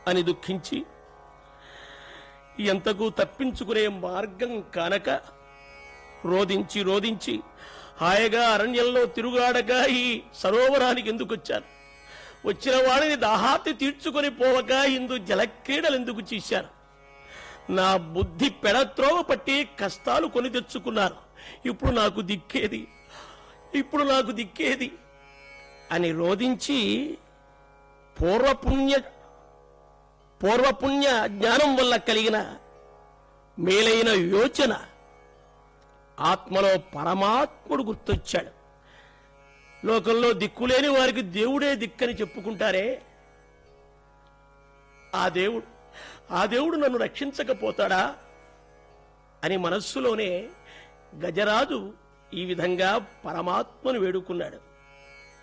అని దుఃఖించి ఎంతకు తప్పించుకునే మార్గం కానక రోదించి రోదించి హాయిగా అరణ్యంలో తిరుగాడగా ఈ సరోవరానికి ఎందుకు వచ్చారు వచ్చిన వాడిని దాహాతి తీర్చుకొని పోవక ఇందు జలక్రీడలు ఎందుకు చేశారు నా బుద్ధి పెడత్రోవ పట్టి కష్టాలు కొని తెచ్చుకున్నారు ఇప్పుడు నాకు దిక్కేది ఇప్పుడు నాకు దిక్కేది అని రోధించి పూర్వపుణ్య పూర్వపుణ్య జ్ఞానం వల్ల కలిగిన మేలైన యోచన ఆత్మలో పరమాత్ముడు గుర్తొచ్చాడు లోకంలో దిక్కులేని వారికి దేవుడే దిక్కని చెప్పుకుంటారే ఆ దేవుడు ఆ దేవుడు నన్ను రక్షించకపోతాడా అని మనస్సులోనే గజరాజు ఈ విధంగా పరమాత్మను వేడుకున్నాడు